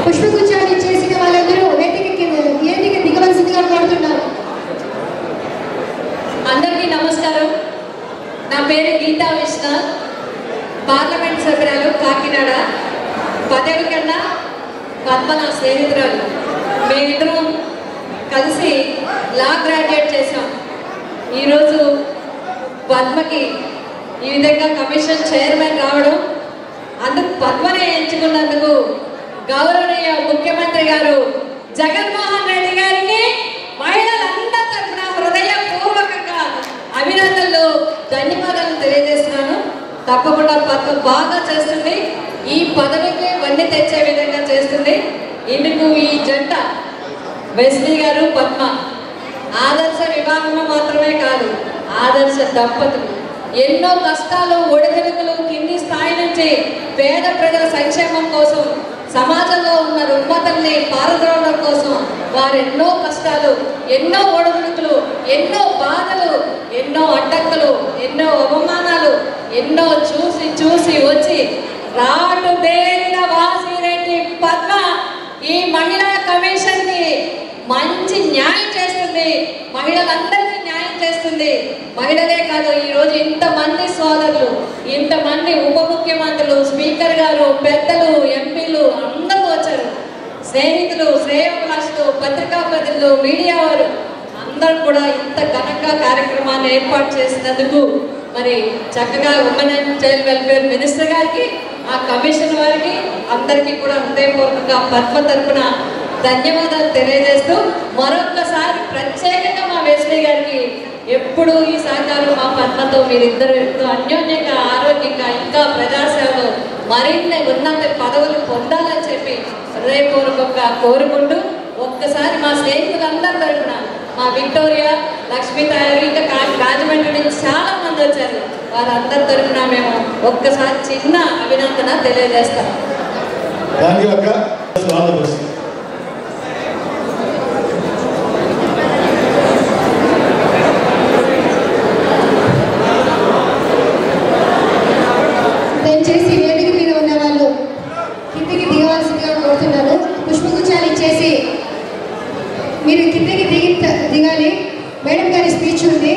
పుష్పగుచ్చాన్ని చేసిన వాళ్ళందరూ వేదికకి వేదిక దిగవలసిందిగా కోరుతున్నారు అందరికీ నమస్కారం నా పేరు గీతా విశ్వనాథ్ పార్లమెంట్ సభ్యురాలు కాకినాడ పదవి కన్నా పద్మ నా స్నేహితురాలు మేమిద్దరం కలిసి లా గ్రాడ్యుయేట్ చేసాం ఈరోజు పద్మకి ఈ విధంగా కమిషన్ చైర్మన్ రావడం అందుకు పద్మనే ఎంచుకున్నందుకు గౌరవనీయ ముఖ్యమంత్రి గారు జగన్మోహన్ రెడ్డి గారికి మహిళలందరి తరఫున హృదయపూర్వకంగా అభినందనలు ధన్యవాదాలు తెలియజేస్తున్నాను తప్పకుండా పద్మ బాగా చేస్తుంది ఈ పదవికి వన్నె తెచ్చే విధంగా చేస్తుంది ఇందుకు ఈ జంట వెస్లీ గారు పద్మ ఆదర్శ వివాహము మాత్రమే కాదు ఆదర్శ దంపతులు ఎన్నో కష్టాలు ఒడిదుడుకులు కింది స్థాయి నుంచి పేద ప్రజల సంక్షేమం కోసం సమాజంలో ఉన్న రుగ్మతల్ని పారద్రోవడం కోసం వారు ఎన్నో కష్టాలు ఎన్నో ఒడిదుడుకులు ఎన్నో బాధలు ఎన్నో అడ్డంకులు ఎన్నో అవమానాలు ఎన్నో చూసి చూసి వచ్చి రాటు తేలిన వాసిరెడ్డి పద్మ ఈ మహిళా కమిషన్ కి మంచి న్యాయం చేస్తుంది మహిళలందరికీ న్యాయం చేస్తుంది మహిళలే కాదు ఈ రోజు ఇంతమంది సోదరులు ఇంతమంది ఉప ముఖ్యమంత్రులు స్పీకర్ గారు పెద్దలు ఎంపీలు అందరూ వచ్చారు స్నేహితులు శ్రేయోభిలాషులు పత్రికా ప్రతినిధులు మీడియా వారు అందరూ కూడా ఇంత ఘనంగా కార్యక్రమాన్ని ఏర్పాటు చేసినందుకు మరి చక్కగా women and child welfare minister గారికి ఆ కమిషన్ వారికి అందరికీ కూడా హృదయపూర్వకంగా పద్మ తరపున ధన్యవాదాలు తెలియజేస్తూ మరొక్కసారి ప్రత్యేకంగా మా వేస్లీ గారికి ఎప్పుడు ఈ సహకారం మా పద్మతో మీరిద్దరు ఎంతో అన్యోన్యంగా ఆరోగ్యంగా ఇంకా ప్రజాసేవలో మరిన్ని ఉన్నత పదవులు పొందాలని చెప్పి హృదయపూర్వకంగా కోరుకుంటూ ఒక్కసారి మా స్నేహితులందరి తరపున మా విక్టోరియా లక్ష్మీ తయారు ఇంకా కా- రాజమండ్రి నుంచి చాలా మంది వచ్చారు వారందరి తరపున మేము ఒక్కసారి చిన్న అభినందన తెలియజేస్తాం థ్యాంక్ యూ అక్క ఆల్ ద బెస్ట్ దయచేసి వేదిక మీద ఉన్న వాళ్ళు కిందికి దిగవలసిందిగా కోరుతున్నాను పుష్పగుచ్చాలు ఇచ్చేసి మీరు కిందికి దిగి దిగాలి మేడం గారి స్పీచ్ ఉంది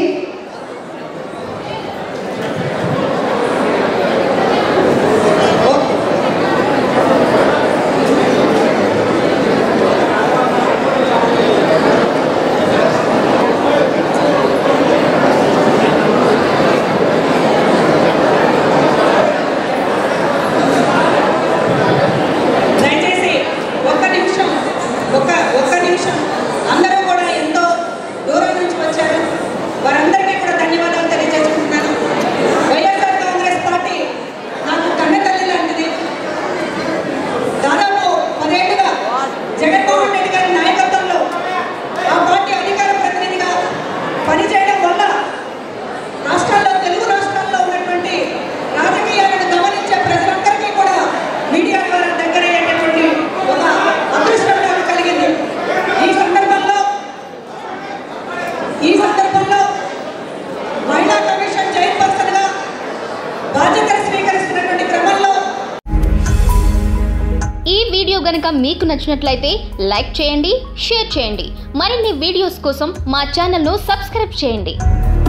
దయచేసి ఒక్క నిమిషం ఒక్క ఒక్క నిమిషం అందరూ కూడా ఎంతో దూరం నుంచి వచ్చారు వారందరికీ కూడా ధన్యవాదాలు తెలియజేసుకుంటున్నాను వైఎస్ఆర్ కాంగ్రెస్ పార్టీ నాకు కన్నతల్లి లాంటిది దాదాపు పదేళ్లుగా జగన్మోహన్ రెడ్డి గారి నాయకత్వంలో ఆ పార్టీ అధికార ప్రతినిధిగా పనిచేయడం వల్ల రాష్ట్రాల్లో తెలుగు రాష్ట్రాల్లో ఉన్నటువంటి రాజకీయాలను గమనించే ప్రజలందరికీ కూడా మీడియా ద్వారా దగ్గరయ్యేటటువంటి ఒక అదృష్టం నాకు కలిగింది ఈ సందర్భంలో ఈ సందర్భంలో మహిళా కమిషన్ చైర్పర్సన్ గా బాధ్యతలు స్వీకరిస్తున్నటువంటి క్రమంలో ఈ వీడియో గనుక మీకు నచ్చినట్లయితే లైక్ చేయండి షేర్ చేయండి మరిన్ని వీడియోస్ కోసం మా ఛానల్ను సబ్స్క్రైబ్ చేయండి